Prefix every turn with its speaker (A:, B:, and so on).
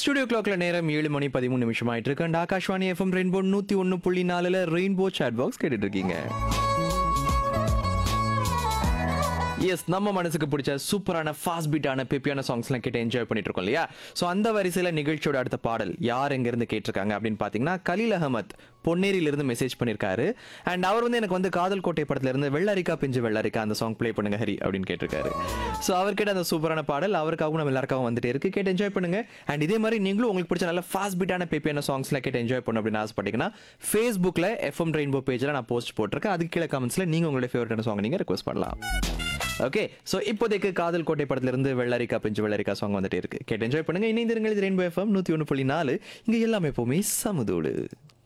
A: studio கிளாக்ல நேரம் ஏழு மணி பதிமூணு நிமிஷம் ஆயிட்டு இருக்கு அண்ட் ஆகாஷ்வாணி எஃப்எம் ரெயின்போ நூத்தி ஒன்னு புள்ளி நாலுல ரெயின்போ சாட் பாக்ஸ் கேட்டுட்டு இருக்கீங்க எஸ் நம்ம மனசுக்கு பிடிச்ச சூப்பரான ஃபாஸ்ட் பீட்டான பெப்பியான சாங்ஸ்லாம் கேட்டு என்ஜாய் பண்ணிட்டு இருக்கோம் இல்லையா ஸோ அந்த வரிசையில் நிகழ்ச்சியோட அடுத்த பாடல் யார் எங்கேருந்து கேட்டிருக்காங்க அப்படின்னு பார்த்தீங்கன்னா கலீல் அகமத் பொன்னேரியிலிருந்து மெசேஜ் பண்ணியிருக்காரு அண்ட் அவர் வந்து எனக்கு வந்து காதல் கோட்டை படத்துல இருந்து வெள்ளரிக்கா பிஞ்சு வெள்ளரிக்கா அந்த சாங் ப்ளே பண்ணுங்க ஹரி அப்படின்னு கேட்டிருக்காரு ஸோ அவர் கேட்ட அந்த சூப்பரான பாடல் அவருக்காகவும் நம்ம எல்லாருக்காகவும் வந்துட்டே இருக்கு கேட்டு என்ஜாய் பண்ணுங்க அண்ட் இதே மாதிரி நீங்களும் உங்களுக்கு பிடிச்ச நல்ல ஃபாஸ்ட் பீட்டான பெப்பியான சாங்ஸ்லாம் கேட்டு என்ஜாய் பண்ணணும் அப்படின்னு ஆசைப்பட்டீங்கன்னா ஃபேஸ்புக்கில் எஃப்எம் ரெயின்போ பேஜில் நான் போஸ்ட் போட்டிருக்கேன் அதுக்கு கீழே கமெண்ட்ஸில் நீங்கள் உங்களுடைய ஃபேவரட்டான சாங் நீங்கள் ரெக்வஸ்ட் பண்ணலாம் ஓகே ஸோ இப்போதைக்கு காதல் கோட்டை படத்துல இருந்து வெள்ளரிக்கா பிஞ்சு வெள்ளரிக்கா சாங் வந்துட்டே இருக்கு கேட்டு என்ஜாய் பண்ணுங்க இணைந்திருங்கள் இது ரெயின்போ எஃப்எம் நூற்றி ஒன்று புள்ளி நாலு இங்கே எல்லாமே எப்போவுமே சமுதோடு